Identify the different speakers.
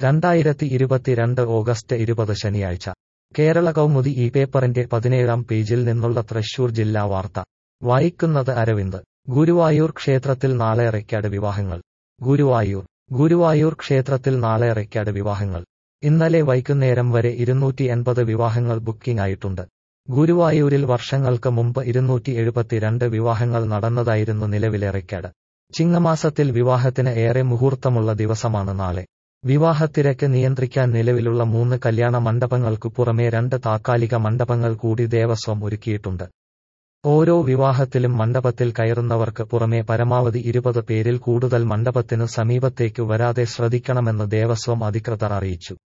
Speaker 1: രണ്ടായിരത്തി ഇരുപത്തിരണ്ട് ഓഗസ്റ്റ് ഇരുപത് ശനിയാഴ്ച കേരള കൗമുദി ഈ പേപ്പറിന്റെ പതിനേഴാം പേജിൽ നിന്നുള്ള തൃശൂർ ജില്ലാ വാർത്ത വായിക്കുന്നത് അരവിന്ദ് ഗുരുവായൂർ ക്ഷേത്രത്തിൽ നാളെ റെക്കാർഡ് വിവാഹങ്ങൾ ഗുരുവായൂർ ഗുരുവായൂർ ക്ഷേത്രത്തിൽ നാളെ റെക്കാർഡ് വിവാഹങ്ങൾ ഇന്നലെ വൈകുന്നേരം വരെ ഇരുന്നൂറ്റി എൺപത് വിവാഹങ്ങൾ ബുക്കിംഗ് ആയിട്ടുണ്ട് ഗുരുവായൂരിൽ വർഷങ്ങൾക്ക് മുമ്പ് ഇരുന്നൂറ്റി എഴുപത്തിരണ്ട് വിവാഹങ്ങൾ നടന്നതായിരുന്നു നിലവിലെ റെക്കാർഡ് ചിങ്ങമാസത്തിൽ വിവാഹത്തിന് ഏറെ മുഹൂർത്തമുള്ള ദിവസമാണ് നാളെ വിവാഹത്തിരക്ക് നിയന്ത്രിക്കാൻ നിലവിലുള്ള മൂന്ന് കല്യാണ മണ്ഡപങ്ങൾക്കു പുറമെ രണ്ട് താത്കാലിക മണ്ഡപങ്ങൾ കൂടി ദേവസ്വം ഒരുക്കിയിട്ടുണ്ട് ഓരോ വിവാഹത്തിലും മണ്ഡപത്തിൽ കയറുന്നവർക്ക് പുറമെ പരമാവധി ഇരുപത് പേരിൽ കൂടുതൽ മണ്ഡപത്തിനു സമീപത്തേക്കു വരാതെ ശ്രദ്ധിക്കണമെന്ന് ദേവസ്വം അധികൃതർ അറിയിച്ചു